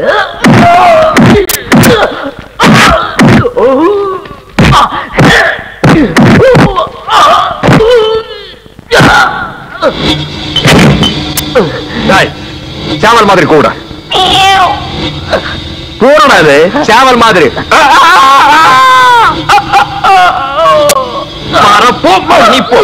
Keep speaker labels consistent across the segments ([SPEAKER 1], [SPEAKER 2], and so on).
[SPEAKER 1] டேய், சேவல் மாதிரி கூட கூடடா இது சேவல் மாதிரி வர, போ, போ, நீ போ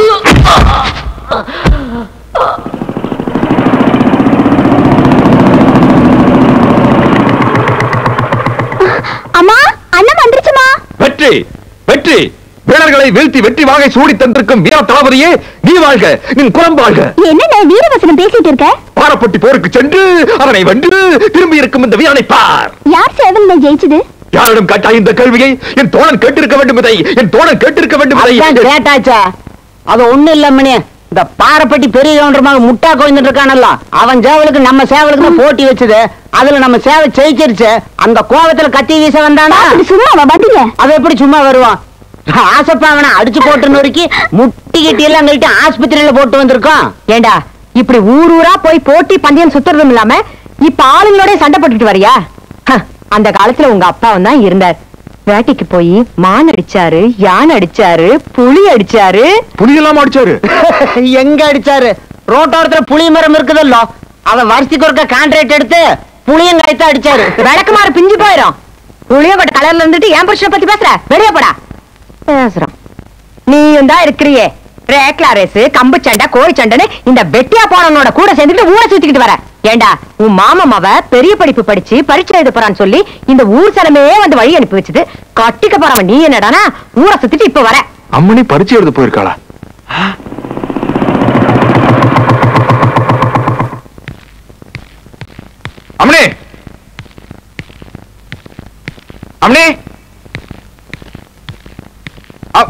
[SPEAKER 2] அம்மா அண்ணன் வந்துருச்சுமா
[SPEAKER 1] வெற்றி வெற்றி வீரர்களை வீழ்த்தி வெற்றி வாகை சூடி தந்திருக்கும் வீர தளபதியே நீ வாழ்க நின் குலம் வாழ்க
[SPEAKER 2] என்ன வீரவசனம் பேசிட்டு இருக்க
[SPEAKER 1] பாரப்பட்டி போருக்கு சென்று அதனை வென்று திரும்பி இருக்கும் இந்த வீரனை பார்
[SPEAKER 2] யார் சேவல் ஜெயிச்சது
[SPEAKER 1] யாரிடம் கேட்டாய் இந்த கேள்வியை என் தோழன் கேட்டிருக்க வேண்டும் இதை என் தோழன் கேட்டிருக்க வேண்டும்
[SPEAKER 3] அதான்
[SPEAKER 1] இதை
[SPEAKER 3] கேட்டாச்சா அது ஒண்ணு இல்ல மணி இந்த பாறைப்பட்டி பெரிய கவுண்டர் முட்டா கோய்ந்துட்டு இருக்கானல்ல அவன் சேவலுக்கு நம்ம சேவலுக்கு தான் போட்டி வச்சது அதுல நம்ம சேவை ஜெயிச்சிருச்சு அந்த கோவத்துல கத்தி வீச வந்தானா
[SPEAKER 2] அது சும்மா வந்தீங்க
[SPEAKER 3] அது எப்படி சும்மா வருவான் ஆசப்பா அவனை அடிச்சு போட்டு நொறுக்கி முட்டி கிட்டி எல்லாம் கழிட்டு ஆஸ்பத்திரியில போட்டு வந்திருக்கோம்
[SPEAKER 4] ஏண்டா இப்படி ஊர் ஊரா போய் போட்டி பந்தயம் சுத்துறதும் இல்லாம இப்ப ஆளுங்களோட சண்டை போட்டுட்டு வரியா ஹ, அந்த காலத்துல உங்க அப்பாவும் தான் இருந்தார் வேட்டைக்கு போய் மான் அடிச்சாரு யானை அடிச்சாரு புலி அடிச்சாரு
[SPEAKER 1] புலியெல்லாம் அடிச்சாரு
[SPEAKER 3] எங்க அடிச்சாரு ரோட்டோரத்துல புளிய மரம் இருக்குதல்லோ அவன் வருஷத்துக்கு ஒருக்க கான்ட்ராக்ட் எடுத்து புளியம் கரைத்து அடிச்சாரு
[SPEAKER 4] விளக்குமாறு பிஞ்சு போயிரும் புளியப்பட்ட கலர்ல இருந்துட்டு என் புருஷனை பத்தி பேசுற வெளியே போடா பேசுறான் நீயும் தான் இருக்கிறியே ரேக்லா ரேஸ் கம்பு சண்டை கோழி சண்டைன்னு இந்த வெட்டியா போனவனோட கூட சேர்ந்துட்டு ஊரை சுத்திக்கிட்டு வர ஏண்டா உன் மாமமாவ பெரிய படிப்பு படிச்சு பரீட்சை எழுத போறான்னு சொல்லி இந்த ஊர் சனமே வந்து வழி அனுப்பி வச்சது கட்டிக்க போறவன் நீ என்னடானா ஊரை சுத்திட்டு இப்ப வர
[SPEAKER 1] அம்மனி பரிச்சை எழுத போயிருக்காளா அம்மனி அம்மனி அ-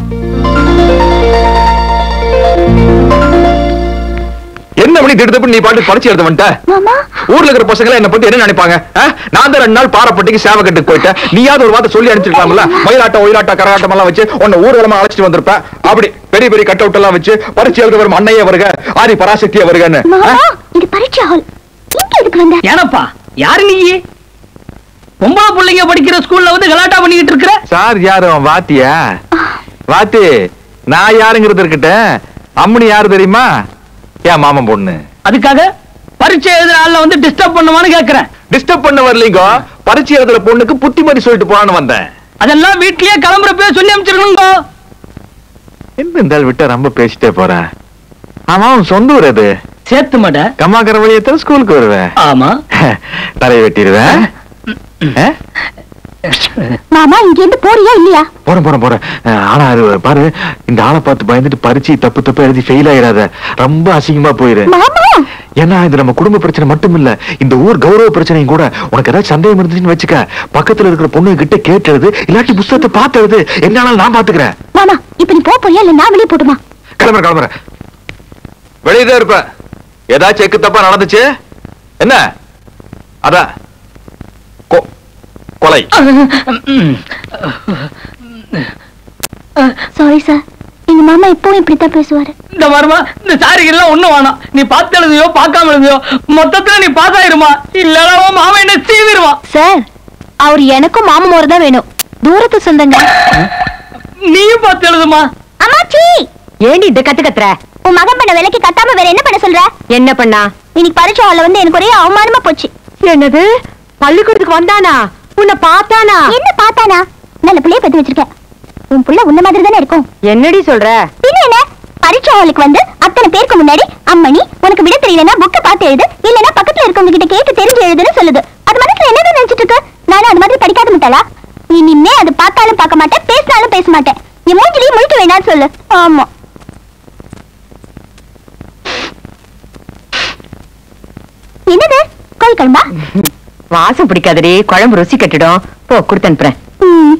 [SPEAKER 1] என்ன மணி திடுதப்பு நீ பாட்டு பரிச்சை எழுத வந்துட்ட
[SPEAKER 2] மாமா
[SPEAKER 1] ஊர்ல இருக்கிற பசங்க என்ன பத்தி என்ன நினைப்பாங்க ஆ? நான் தான் ரெண்டு நாள் பாறைப்பட்டிக்கு சேவை கட்டுக்கு போயிட்டேன் நீயாவது ஒரு வார்த்தை சொல்லி அனுப்பிச்சிருக்கலாம்ல மயிலாட்டம் ஒயிலாட்டம் கரகாட்டம் எல்லாம் வச்சு உன்னை ஊர்வலமா அழைச்சிட்டு வந்திருப்பேன் அப்படி பெரிய பெரிய கட் அவுட் எல்லாம் வச்சு பரிச்சை எழுத வரும் அன்னையே வருக ஆரி பராசக்தியே வருகன்னு
[SPEAKER 2] மாமா
[SPEAKER 1] ஆ?
[SPEAKER 2] இது பரீட்சை ஹால் இங்க எதுக்கு வந்த
[SPEAKER 5] ஏனப்பா யாரு நீ பொம்பளை பிள்ளைங்க படிக்கிற ஸ்கூல்ல வந்து கலாட்டா பண்ணிக்கிட்டு இருக்கிற
[SPEAKER 1] சார் யாரு அவன் வாத்தியா வாத்தி நான் யாருங்கிறது இருக்கட்டும் அம்மனி யாரு தெரியுமா ஏன் மாமன் பொண்ணு
[SPEAKER 5] அதுக்காக பரீட்சை எழுதுற ஆள்ல வந்து டிஸ்டர்ப் பண்ணுவான்னு கேக்குறேன்
[SPEAKER 1] டிஸ்டர்ப் பண்ண வரலீங்க பரிச்சை எழுதுற பொண்ணுக்கு புத்திமதி சொல்லிட்டு போலான்னு வந்தேன்
[SPEAKER 5] அதெல்லாம் வீட்லயே கிளம்புறப்பே சொல்லி அனுப்பிச்சிருக்கணுங்க
[SPEAKER 1] என்ன இருந்தாலும் விட்டா ரொம்ப பேசிட்டே போறேன் ஆமா அவன் சொந்த ஊர் அது
[SPEAKER 5] சேர்த்து மாட்ட
[SPEAKER 1] கம்மாக்கர வழியத்தான் ஸ்கூலுக்கு வருவேன்
[SPEAKER 5] ஆமா
[SPEAKER 1] தலையை வெட்டிடுவேன் ஆ?
[SPEAKER 2] மாமா இங்க இருந்து போறியா இல்லையா
[SPEAKER 1] போறேன் போறேன் போறேன் அஹ், ஆனா அது பாரு இந்த ஆளை பார்த்து பயந்துட்டு பரிச்சு தப்பு தப்பு எழுதி ஃபெயில் ஆயிடாத ரொம்ப அசிங்கமா போயிரு
[SPEAKER 2] மாமா
[SPEAKER 1] ஏன்னா இது நம்ம குடும்ப பிரச்சனை மட்டும் இல்ல இந்த ஊர் கௌரவ பிரச்சனையும் கூட உனக்கு ஏதாவது சந்தேகம் இருந்துச்சுன்னு வச்சுக்க பக்கத்துல இருக்கிற பொண்ணு கிட்ட கேட்டது இல்லாட்டி புஸ்தகத்தை பார்த்தது என்ன ஆனாலும் நான் பாத்துக்கிறேன்
[SPEAKER 2] மாமா இப்ப நீ போப் போறியா இல்ல நான் வெளியே போட்டுமா
[SPEAKER 1] கிளம்புறேன் கிளம்புறேன் வெளியே தான் இருப்பேன் ஏதாச்சும் எக்கு தப்பா நடந்துச்சு என்ன அதான் கொ- கொலை
[SPEAKER 2] சாரி சார் எங்க மாமா எப்பவும் இப்படித்தான் பேசுவாரு
[SPEAKER 5] இந்த வருமா இந்த சாரிகள் எல்லாம் ஒண்ணும் வேணாம் நீ பார்த்து எழுதியோ பார்க்காம எழுதியோ மொத்தத்துல நீ பாஸ் ஆயிருமா இல்லடா உன் மாமன் என்ன சீவிருவான்
[SPEAKER 2] சார் அவர் எனக்கும் மாமா முறை தான் வேணும் தூரத்து சொந்தங்க
[SPEAKER 5] நீயும் பார்த்து எழுதுமா
[SPEAKER 2] அம்மாச்சி
[SPEAKER 4] ஏண்டி இந்த கத்து கத்துற
[SPEAKER 2] உன் மகன் பண்ண வேலைக்கு கத்தாம வேற என்ன பண்ண சொல்ற
[SPEAKER 4] என்ன பண்ணா
[SPEAKER 2] இன்னைக்கு பரீட்சை ஹால்ல வந்து எனக்கு ஒரே அவமானமா போச்சு
[SPEAKER 4] என்னது பள்ளிக்கூடத்துக்கு வந்தானா உன்னை பார்த்தானா
[SPEAKER 2] என்ன பார்த்தானா நல்ல பிள்ளைய பெத்து வச்சிருக்கேன் உன் புள்ள உன்ன மாதிரி தானே இருக்கும்
[SPEAKER 4] என்னடி சொல்ற
[SPEAKER 2] பின்ன என்ன பரீட்சை ஹாலுக்கு வந்து அத்தனை பேருக்கு முன்னாடி அம்மணி உனக்கு விட தெரியலனா புக்க பார்த்து எழுது இல்லனா பக்கத்துல இருக்கவங்க கிட்ட கேட்டு தெரிஞ்சு எழுதுன்னு சொல்லுது அது மனசுல என்னதான் நினைச்சிட்டு இருக்கு நானும் அது மாதிரி படிக்காத முட்டாளா இனிமே அது பார்த்தாலும் பார்க்க மாட்டேன் பேசினாலும் பேச மாட்டேன் என் மூஞ்சிலையும் முழிக்க வேண்டாம்னு சொல்லு ஆமா என்னது கோழி குழம்பா
[SPEAKER 4] வாசம் பிடிக்காதடி குழம்பு ருசி கட்டிடும் போ கொடுத்து அனுப்புறேன்
[SPEAKER 2] ம்.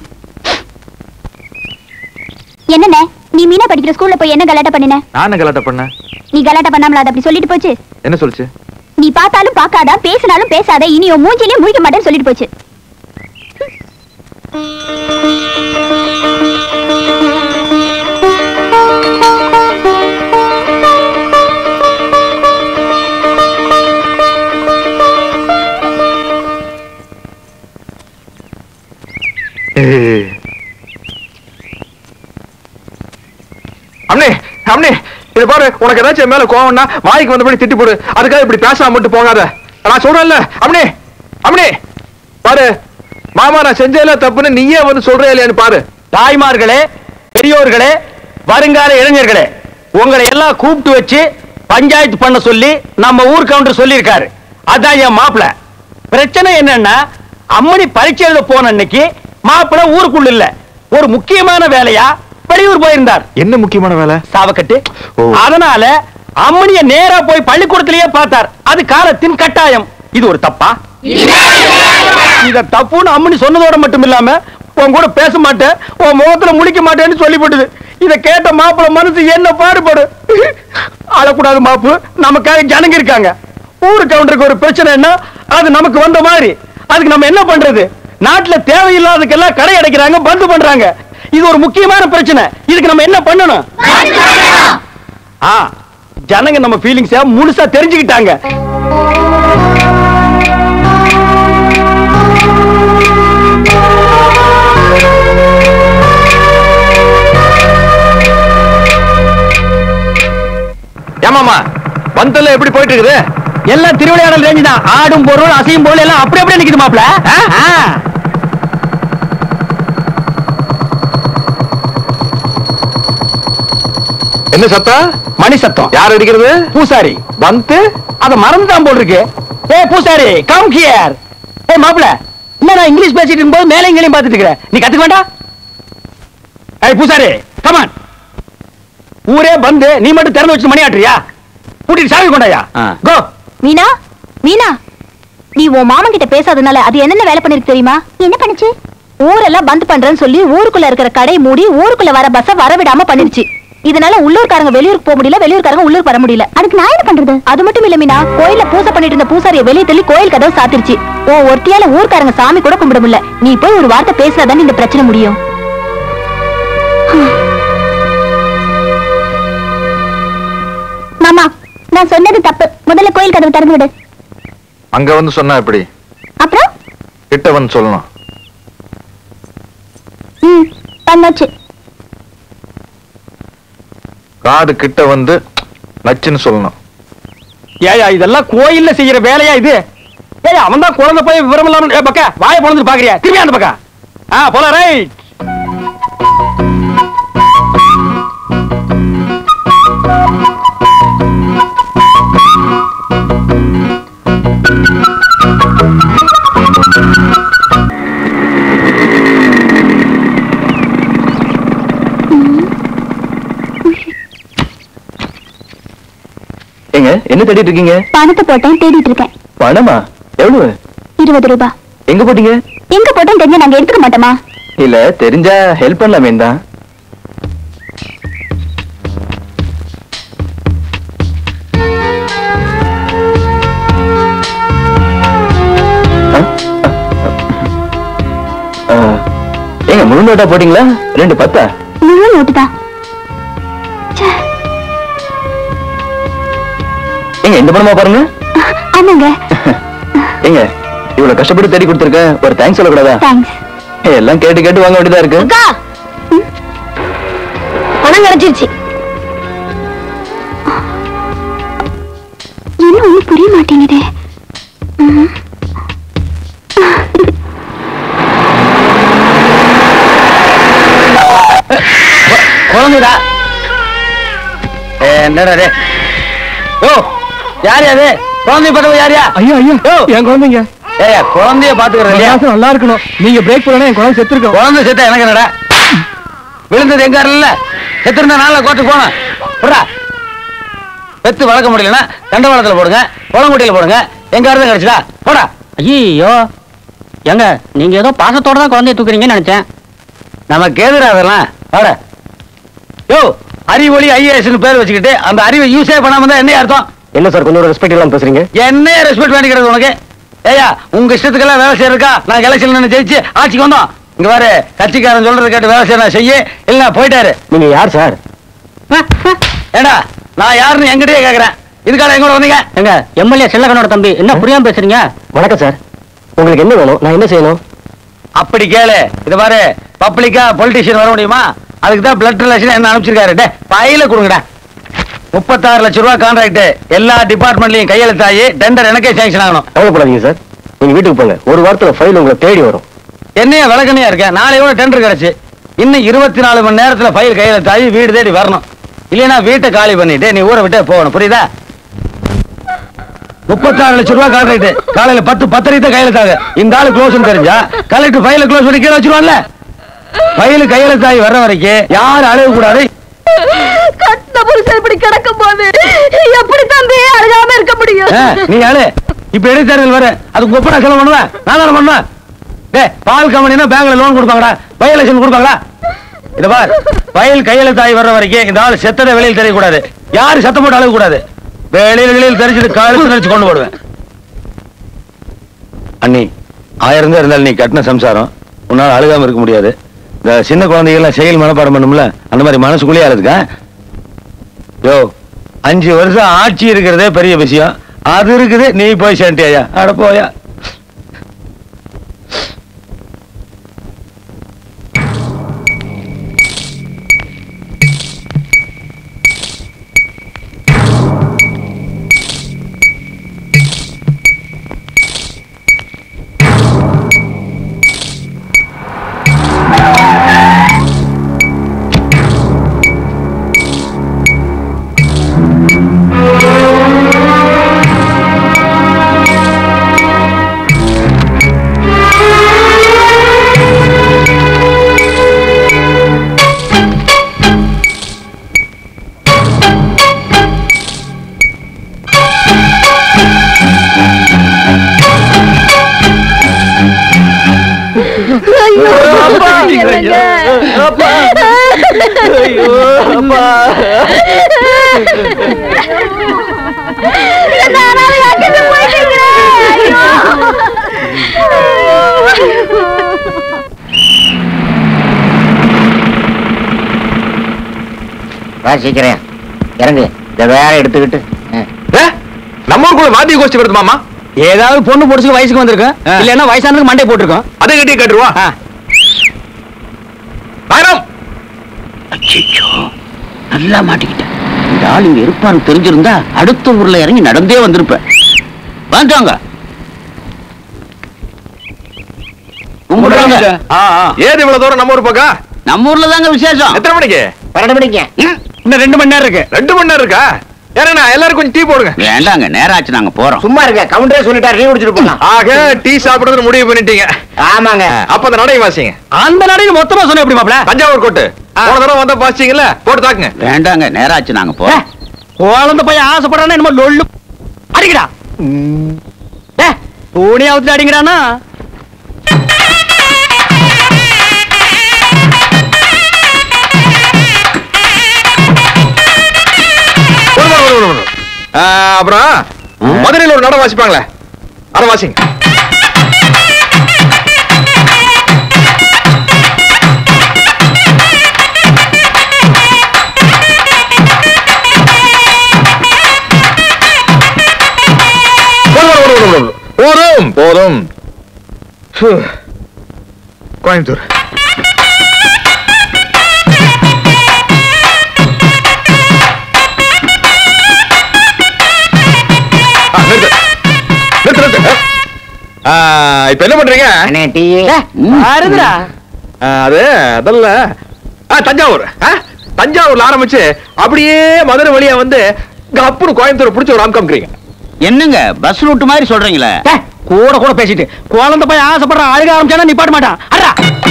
[SPEAKER 2] என்னண்ணே நீ மீனா படிக்கிற ஸ்கூல்ல போய் என்ன கலாட்டா பண்ணின
[SPEAKER 1] நானும் கலாட்ட பண்ணேன்
[SPEAKER 2] நீ கலாட்டா பண்ணாமல அது அப்படி சொல்லிட்டு போச்சு
[SPEAKER 1] என்ன சொல்லுச்சு
[SPEAKER 2] நீ பார்த்தாலும் பார்க்காத பேசினாலும் பேசாத இனி உன் மூஞ்சிலே முழிக்க மாட்டேன்னு சொல்லிட்டு போச்சு
[SPEAKER 1] அம்னே அம்னே இது பாரு உனக்கு ஏதாச்சும் என் மேல கோவம்னா வாய்க்கு வந்தபடி திட்டி போடு அதுக்காக இப்படி பேசாம மட்டும் போகாத நான் சொல்றேன்ல அம்னே அம்னே பாரு மாமா நான் செஞ்சேல தப்புன்னு நீயே வந்து சொல்றே இல்லையான்னு பாரு
[SPEAKER 6] தாய்மார்களே பெரியோர்களே வருங்கால இளைஞர்களே உங்களை எல்லாம் கூப்பிட்டு வச்சு பஞ்சாயத்து பண்ண சொல்லி நம்ம ஊர் கவுண்டர் சொல்லியிருக்காரு அதான் என் மாப்பிள பிரச்சனை என்னன்னா அம்மணி பரீட்சை எழுத போன அன்னைக்கு மாப்பிள ஊருக்குள்ள இல்ல ஒரு முக்கியமான வேலையா வெளியூர் போயிருந்தார்
[SPEAKER 1] என்ன முக்கியமான வேலை
[SPEAKER 6] சாவக்கட்டு
[SPEAKER 1] ஓ.
[SPEAKER 6] அதனால அம்மனிய நேரா போய் பள்ளிக்கூடத்திலேயே பார்த்தார் அது காலத்தின் கட்டாயம் இது ஒரு தப்பா இத தப்புன்னு அம்மனி சொன்னதோட மட்டும் இல்லாம உன் கூட பேச மாட்டேன் உன் முகத்துல முழிக்க மாட்டேன்னு சொல்லிவிட்டது இத கேட்ட மாப்பிள மனசு என்ன பாடுபடு அழக்கூடாது மாப்பு நமக்காக ஜனங்க இருக்காங்க ஊரு கவுண்டருக்கு ஒரு பிரச்சனைன்னா அது நமக்கு வந்த மாதிரி அதுக்கு நம்ம என்ன பண்றது நாட்டுல தேவையில்லாததுக்கெல்லாம் கடை அடைக்கிறாங்க பந்து பண்றாங்க இது ஒரு முக்கியமான பிரச்சனை இதுக்கு நம்ம என்ன பண்ணணும் ஆ ஜனங்க நம்ம ஃபீலிங்ஸ முழுசா தெரிஞ்சுக்கிட்டாங்க
[SPEAKER 1] ஏமாமா பந்தல்ல எப்படி போயிட்டு இருக்குது
[SPEAKER 6] எல்லாம் திருவிளையாடல் ரேஞ்சு தான் ஆடும் பொருள் அசையும் பொருள் எல்லாம் அப்படி அப்படியே நிக்குது மாப்ள
[SPEAKER 1] என்ன சத்தம்
[SPEAKER 6] மணி சத்தம்
[SPEAKER 1] யார் அடிக்கிறது
[SPEAKER 6] பூசாரி
[SPEAKER 1] வந்து
[SPEAKER 6] அத மறந்துதான் போல் இருக்கு ஏ பூசாரி கம் ஹியர் ஏ மாப்ள என்ன நான் இங்கிலீஷ் பேசிட்டு இருக்கும்போது மேலே இங்கேயும் பார்த்துட்டு இருக்கிறேன் நீ கத்துக்க வேண்டாம் ஏய் பூசாரி கமான் ஊரே பந்து நீ மட்டும் திறந்து வச்சு மணி ஆட்டுறியா கூட்டிட்டு சாவி கொண்டாயா கோ
[SPEAKER 2] மீனா மீனா நீ உன் மாமன் கிட்ட பேசாதனால அது என்னென்ன வேலை பண்ணிருக்கு தெரியுமா என்ன பண்ணுச்சு ஊரெல்லாம் பந்த் பண்றேன்னு சொல்லி ஊருக்குள்ள இருக்கிற கடை மூடி ஊருக்குள்ள வர பஸ்ஸ வரவிடாம பண்ணிருச்சு இதனால உள்ளூர்காரங்க வெளியூருக்கு போக முடியல வெளியூர்காரங்க உள்ளூர் வர முடியல அதுக்கு நான் என்ன பண்றது அது மட்டும் இல்ல மீனா கோயில்ல பூசை பண்ணிட்டு இருந்த பூசாரிய வெளியே தள்ளி கோயில் கதவு சாத்திருச்சு ஓ ஒருத்தியால ஊர்க்காரங்க சாமி கூட கும்பிட முடியல நீ போய் ஒரு வார்த்தை பேசினாதான் இந்த பிரச்சனை முடியும் மாமா நான் சொன்னது தப்பு முதல்ல கோயில் கதவு திறந்து விடு
[SPEAKER 1] அங்க வந்து சொன்னா எப்படி
[SPEAKER 2] அப்புறம்
[SPEAKER 1] கிட்ட வந்து சொல்லணும்
[SPEAKER 2] ம் பண்ணாச்சு
[SPEAKER 1] காது கிட்ட வந்து நச்சுன்னு சொல்லணும்
[SPEAKER 6] ஏயா இதெல்லாம் கோயில்ல செய்யற வேலையா இது ஏய் அவன் தான் குழந்தை போய் விவரம் இல்லாம ஏ பக்கா வாயை பொழந்து பாக்குறியா திரும்பி அந்த பக்கா ஆ போல ரைட்
[SPEAKER 1] ஏங்க என்ன தேடிட்டு இருக்கீங்க
[SPEAKER 2] பணத்தை போட்டேன் தேடிட்டு இருக்கேன்
[SPEAKER 1] பணமா எவ்வளவு
[SPEAKER 2] இருபது ரூபாய்
[SPEAKER 1] எங்க போட்டீங்க
[SPEAKER 2] எங்க போட்டேன்னு தெரிஞ்சா நாங்க எடுத்துக்க மாட்டோமா
[SPEAKER 1] இல்ல தெரிஞ்சா ஹெல்ப் பண்ணலாமே தான் ஏங்க முழு நோட்டா போட்டீங்களா ரெண்டு பத்தா
[SPEAKER 2] முழு நோட்டு தான்
[SPEAKER 1] ஏங்க இந்த பணமா பாருங்க
[SPEAKER 2] ஆமாங்க
[SPEAKER 1] ஏங்க இவ்வளவு கஷ்டப்பட்டு தேடி கொடுத்துருக்கேன் ஒரு தேங்க்ஸ் சொல்லக்கூடாதா
[SPEAKER 2] தேங்க்ஸ்
[SPEAKER 1] எல்லாம் கேட்டு கேட்டு வாங்க வேண்டியதா இருக்கு
[SPEAKER 2] அக்கா ம். பணம் கிடைச்சிருச்சு இன்னும் ஒண்ணும் புரிய மாட்டேங்குதே ம்.
[SPEAKER 6] குழந்தைடா என்னடா டே ஓ யார் அது குழந்தைய பார்த்தவ யாரியா
[SPEAKER 5] ஐயோ ஐயோ
[SPEAKER 6] யோ.
[SPEAKER 5] என் குழந்தைங்க
[SPEAKER 6] ஏய் குழந்தைய பாத்துக்கிறேன் இல்லையா
[SPEAKER 5] கிளாஸ் நல்லா இருக்கணும் நீங்க பிரேக் போடணும் என் குழந்தை செத்துருக்கோம்
[SPEAKER 6] குழந்தை செத்தா எனக்கு என்னடா விழுந்தது எங்க இல்ல செத்திருந்தா நாள கோர்ட்டு போனேன் புறா பெத்து வளர்க்க முடியலன்னா தண்டவாளத்துல போடுங்க குளங்குட்டியில போடுங்க எங்க இருந்தா கிடைச்சதா போடா
[SPEAKER 3] ஐயோ ஏங்க நீங்க ஏதோ பாசத்தோட தான் குழந்தைய தூக்குறீங்கன்னு நினைச்சேன்
[SPEAKER 6] நமக்கு எதிரா அதெல்லாம் வாட யோ அறிவொளி ஐஏஎஸ் பேர் வச்சுக்கிட்டு அந்த அறிவை யூஸே பண்ணாம தான் என்ன அர்த்தம்
[SPEAKER 1] என்ன சார் கொஞ்சம் ரெஸ்பெக்ட் எல்லாம் பேசுறீங்க
[SPEAKER 6] என்ன ரெஸ்பெக்ட் வேண்டிக்கிறது உனக்கு ஏயா உங்க இஷ்டத்துக்கெல்லாம் வேலை செய்யறதுக்கா நான் எலெக்ஷன்ல நின்னு ஜெயிச்சு ஆட்சிக்கு வந்தோம் இங்க பாரு கட்சிக்காரன் சொல்றது கேட்டு வேலை செய்ய செய்ய இல்ல போயிட்டாரு
[SPEAKER 1] நீங்க யார் சார்
[SPEAKER 6] ஏடா நான் யாருன்னு எங்கிட்டயே கேக்குறேன் இதுக்காக எங்க கூட வந்தீங்க
[SPEAKER 3] எங்க எம்எல்ஏ செல்லகனோட தம்பி என்ன புரியாம பேசுறீங்க
[SPEAKER 1] வணக்கம் சார் உங்களுக்கு என்ன வேணும் நான் என்ன செய்யணும்
[SPEAKER 6] அப்படி கேளு இது பாரு பப்ளிக்கா பொலிட்டிஷியன் வர முடியுமா அதுக்கு தான் பிளட் ரிலேஷன் என்ன அனுப்பிச்சிருக்காரு டே பையில கொடுங்கடா முப்பத்தாறு லட்சம் ரூபாய் கான்ட்ராக்ட் எல்லா டிபார்ட்மெண்ட்லயும் கையெழுத்தாயி டெண்டர் எனக்கே சாங்ஷன் ஆகணும்
[SPEAKER 7] கவலைப்படாதீங்க சார் நீங்க வீட்டுக்கு போங்க ஒரு வாரத்துல ஃபைல் உங்களை தேடி வரும்
[SPEAKER 6] என்னைய விளக்கணையா இருக்கேன் நாளையோட டெண்டர் கிடைச்சு இன்னும் இருபத்தி நாலு மணி நேரத்துல ஃபைல் கையெழுத்தாயி வீடு தேடி வரணும் இல்லைன்னா வீட்டை காலி பண்ணிட்டு நீ ஊரை விட்டே போகணும் புரியுதா முப்பத்தாறு லட்சம் ரூபாய் கான்ட்ராக்ட் காலையில பத்து பத்தரைக்கு தான் கையெழுத்தாங்க இந்த ஆளு க்ளோஸ் தெரிஞ்சா கலெக்டர் ஃபைல க்ளோஸ் பண்ணி கீழே வச்சிருவான்ல ஃபைல் கையெழுத்தாகி வர்ற வரைக்கும் யாரும் அழுக கூடாது
[SPEAKER 4] கட்டின புருஷன் இப்படி கிடக்கும் போது எப்படி தம்பி அழுகாம இருக்க முடியும்
[SPEAKER 6] ஆ, நீ அழு இப்ப இடைத்தேர்தல் வர அதுக்கு ஒப்பனா செலவு பண்ணுவேன் நான் தானே பண்ணுவேன் டேய் பால் கம்பெனினா பேங்க்ல லோன் கொடுப்பாங்கடா பை எலெக்ஷன் கொடுப்பாங்களா இத பார் ஃபைல் கையெழுத்தாகி வர்ற வரைக்கும் இந்த ஆள் செத்ததை வெளியில் தெரியக்கூடாது யாரு சத்தம் போட்டு அழுக கூடாது வெளியில் வெளியில் தெரிஞ்சுட்டு கழுத்து நினைச்சு கொண்டு போடுவேன் அண்ணி ஆயிரம் தான் இருந்தாலும் நீ கட்டின சம்சாரம் உன்னால அழுகாம இருக்க முடியாது இந்த சின்ன குழந்தைகள்லாம் செயல் மனப்பாடம் பண்ணும்ல அந்த மாதிரி மனசுக்குள்ளேயே அழுதுக்கா யோ அஞ்சு வருஷம் ஆட்சி இருக்கிறதே பெரிய விஷயம் அது இருக்குது நீ போய் சேண்டியா அட போயா
[SPEAKER 3] சீக்கிரம் இறங்கு இதை வேற எடுத்துக்கிட்டு
[SPEAKER 1] ஏ, நம்ம ஊருக்குள்ள வாத்திய கோஷ்டி வருது மாமா
[SPEAKER 6] ஏதாவது பொண்ணு பொடிச்சுக்கு வயசுக்கு வந்திருக்கும்
[SPEAKER 1] ஆ.
[SPEAKER 6] இல்லன்னா வயசானதுக்கு மண்டை போட்டிருக்கோம்
[SPEAKER 1] அதை கட்டி கட்டுருவா நாயனம்
[SPEAKER 3] நல்லா மாட்டிக்கிட்டேன் இந்த ஆள் இங்க இருப்பான்னு தெரிஞ்சிருந்தா அடுத்த ஊர்ல இறங்கி நடந்தே வந்திருப்பேன் வாங்க கும்பிடுறாங்க
[SPEAKER 1] ஆ, ஆ. ஏது இவ்வளவு தூரம் நம்ம ஊர் பக்கம்
[SPEAKER 3] நம்ம ஊர்ல தாங்க விசேஷம்
[SPEAKER 1] எத்தனை மணிக்கு
[SPEAKER 3] பன்னெண்டு மணிக்கு
[SPEAKER 6] இன்னும் ரெண்டு மணி நேரம் இருக்கு
[SPEAKER 1] ரெண்டு மணி நேரம் இருக்கா ஏன்னா எல்லாரும் கொஞ்சம் டீ போடுங்க
[SPEAKER 3] வேண்டாங்க நேரம் ஆச்சு நாங்க போறோம் சும்மா இருக்க கவுண்டரே சொல்லிட்டாரு நீ குடிச்சிட்டு போலாம்
[SPEAKER 1] ஆக டீ சாப்பிடுறது முடிவு பண்ணிட்டீங்க
[SPEAKER 3] ஆமாங்க
[SPEAKER 1] அப்ப அந்த நடை வாசிங்க
[SPEAKER 6] அந்த நடைக்கு மொத்தமா சொன்ன எப்படி மாப்ள
[SPEAKER 1] தஞ்சாவூர் கோட்டு போன தடவை வந்தா வாசிச்சீங்கல்ல போட்டு தாக்குங்க
[SPEAKER 3] வேண்டாங்க நேரம் ஆச்சு நாங்க போறோம்
[SPEAKER 6] குழந்தை பையன் ஆசைப்படுறானே என்னமோ லொள்ளு அடிக்கடா ஏ தூணி அவுத்து அடிக்கிறானா
[SPEAKER 1] ஒரு நிமிடம், ஒரு நிமிடம், ஒரு நிமிடம். ஆ, அப்புறம் மதுரையில் ஒரு நடை வாசிப்பாங்களே அதை வாசிங்க போதும், போதும், போதும், போதும். போதும் போதும் ஃபு. கோயம்புத்தூர் ஆ, நிறுத்து. நிறுத்து, நிறுத்து. ஆ, இப்ப என்ன பண்றீங்க
[SPEAKER 3] டீ
[SPEAKER 6] அருதுடா
[SPEAKER 1] ஆ, அது அதல்ல ஆ, தஞ்சாவூர் ஆ, தஞ்சாவூர்ல ஆரம்பிச்சு அப்படியே மதுரை வழியா வந்து அப்புறம் கோயம்புத்தூர் பிடிச்ச ஒரு அம்காமிக்கிறீங்க
[SPEAKER 3] என்னங்க பஸ் ரூட் மாதிரி சொல்றீங்களே
[SPEAKER 6] ஏ, கூட கூட பேசிட்டு குழந்தை பையன் ஆசைப்படுறான் அழுக ஆரம்பிச்சானா நிப்பாட்ட மாட்டான் அடா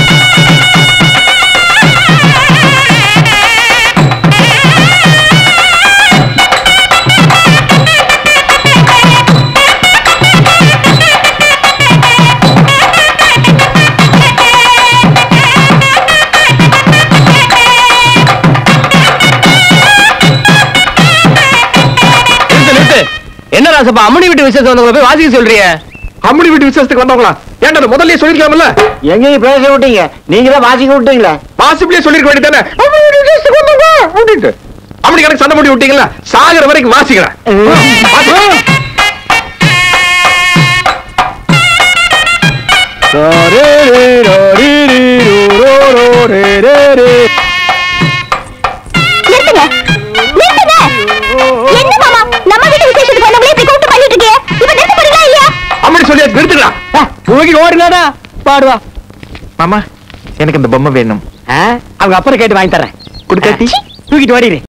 [SPEAKER 6] நிறுத்து, நிறுத்து. என்ன ராசப்பா அம்மனி வீட்டு விசேஷம் வந்தவங்களை போய் வாசிக்க சொல்றிய
[SPEAKER 1] அம்மனி வீட்டு விசேஷத்துக்கு வந்தவங்களா ஏன்டா அதை முதல்லயே சொல்லிருக்கலாம்ல
[SPEAKER 3] எங்கேயும் பேச விட்டீங்க நீங்க தான் வாசிக்க விட்டீங்களா
[SPEAKER 1] பாசிபிளே சொல்லிருக்க வேண்டியதானே அம்மனி வீட்டு விசேஷத்துக்கு வந்தவங்க அப்படின்ட்டு அம்மனி கணக்கு சண்டை போட்டு விட்டீங்களா சாகர வரைக்கும் வாசிக்கிறேன் வாசி.
[SPEAKER 2] நிறுத்துங்க நிறுத்துங்க என்ன மாமா நம்ம வீட்டு விசேஷத்துக்கு வந்தவங்களே இப்படி கூப்பிட்டு பண்ணிட்டு இருக்கே இப்ப நிறுத்த போறீங்களா இல்லையா
[SPEAKER 1] அம்மணி சொல்லி நிறுத்துக்கலாம்
[SPEAKER 6] தூக்கி ஓடினாடா பாடுவா
[SPEAKER 1] மாமா எனக்கு இந்த பொம்மை வேணும்
[SPEAKER 6] அவங்க அப்புறம் கேட்டு வாங்கி தரேன்
[SPEAKER 1] கொடுக்காட்டி
[SPEAKER 6] தூக்கிட்டு ஓடிடு